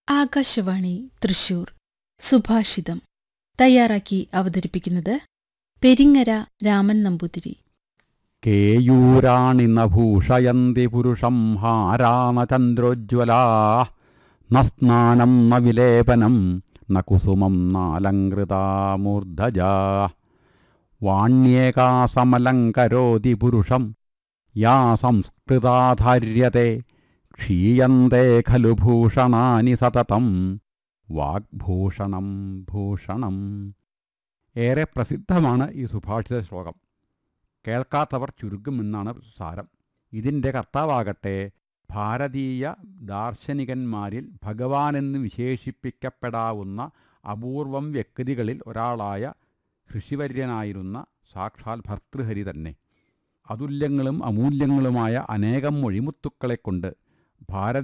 ആകാശവാണി തൃശൂർ സുഭാഷിതം തയ്യാറാക്കി അവതരിപ്പിക്കുന്നത് പെരിങ്ങര രാമൻ നമ്പൂതിരി കേയൂരാണിന ഭൂഷയന്തി പുരുഷം ഹാരാന ചന്ദ്രോജ്വലാ ന സ്നാനം ന വിലേപനം ന കുസുമം നാലങ്കൃതാ മൂർധജാ വാണ്യേകാ സമലങ്കരോതി പുരുഷം യാ സംസ്കൃതാധാര്യത്തെ ക്ഷീയന്തേ ഖലു ഭൂഷണാനി സതതം വാഗ്ഭൂഷണം ഭൂഷണം ഏറെ പ്രസിദ്ധമാണ് ഈ സുഭാഷിത ശ്ലോകം കേൾക്കാത്തവർ ചുരുക്കുമെന്നാണ് സാരം ഇതിൻ്റെ കർത്താവാകട്ടെ ഭാരതീയ ദാർശനികന്മാരിൽ ഭഗവാനെന്ന് വിശേഷിപ്പിക്കപ്പെടാവുന്ന അപൂർവം വ്യക്തികളിൽ ഒരാളായ ഋഷിവര്യനായിരുന്ന സാക്ഷാൽ ഭർതൃഹരി തന്നെ അതുല്യങ്ങളും അമൂല്യങ്ങളുമായ അനേകം മൊഴിമുത്തുക്കളെക്കൊണ്ട് ഭാരത